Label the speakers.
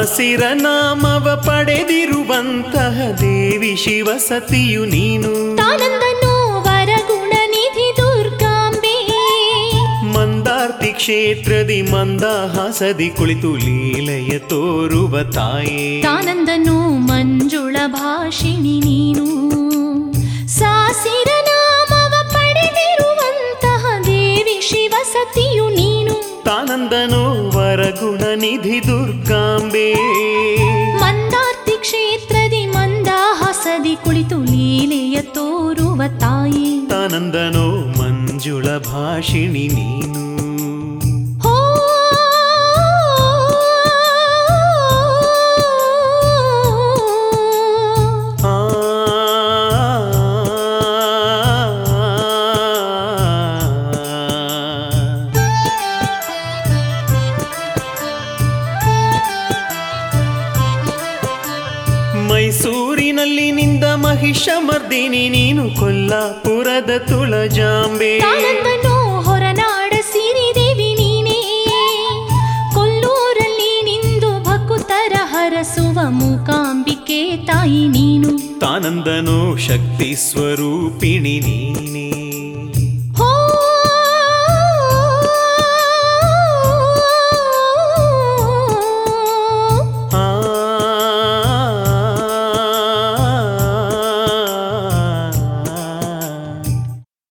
Speaker 1: ಸಾಸಿರ ನಾಮವ ಪಡೆದಿರುವಂತಹ ದೇವಿ ಶಿವಸತಿಯು ನೀನು
Speaker 2: ತಾನಂದನು ವರಗುಣ ನಿಧಿ ದುರ್ಗಾಂಬೆ
Speaker 1: ಮಂದಾರ್ತಿ ಕ್ಷೇತ್ರದಿ ಮಂದಹಾಸದಿ ಕುಳಿತು ಲೀಲೆಯ ತೋರುವ ತಾಯೇ
Speaker 2: ತಾನಂದನು ಮಂಜುಳ ಭಾಷಿಣಿ ನೀನು ಸಾಸಿರ ನಾಮವ ಪಡೆದಿರುವಂತಹ ದೇವಿ ಶಿವಸತಿಯು ನೀನು
Speaker 1: ತಾನಂದನೋ ವರಗುಣ ನಿಧಿ ದುರ್ಗಾಂಬೆ
Speaker 2: ಮಂದಾರ್ತಿ ಕ್ಷೇತ್ರದಿ ಮಂದಹಾಸದಿ ಕುಳಿತು ಲೀಲೆಯ ತೋರುವ ತಾಯಿ
Speaker 1: ತಾನಂದನೋ ಮಂಜುಳ ಭಾಷಿಣಿ ನೀನು
Speaker 2: ಹೋ
Speaker 1: ಆ ಮೈಸೂರಿನಲ್ಲಿ ನಿಂದ ಮಹಿಷಮರ್ದಿನಿ ನೀನು ಕೊಲ್ಲಾಪುರದ ತುಳಜಾಂಬೆ
Speaker 2: ತಾನಂದನು ಹೊರನಾಡ ಸಿರಿದೇವಿ ನೀನೇ ಕೊಲ್ಲೂರಲ್ಲಿ ನಿಂದು ಭಕುತರ ಹರಸುವ ಮೂಕಾಂಬಿಕೆ ತಾಯಿ ನೀನು
Speaker 1: ತಾನಂದನೋ ಶಕ್ತಿ ಸ್ವರೂಪಿಣಿ ನೀನೇ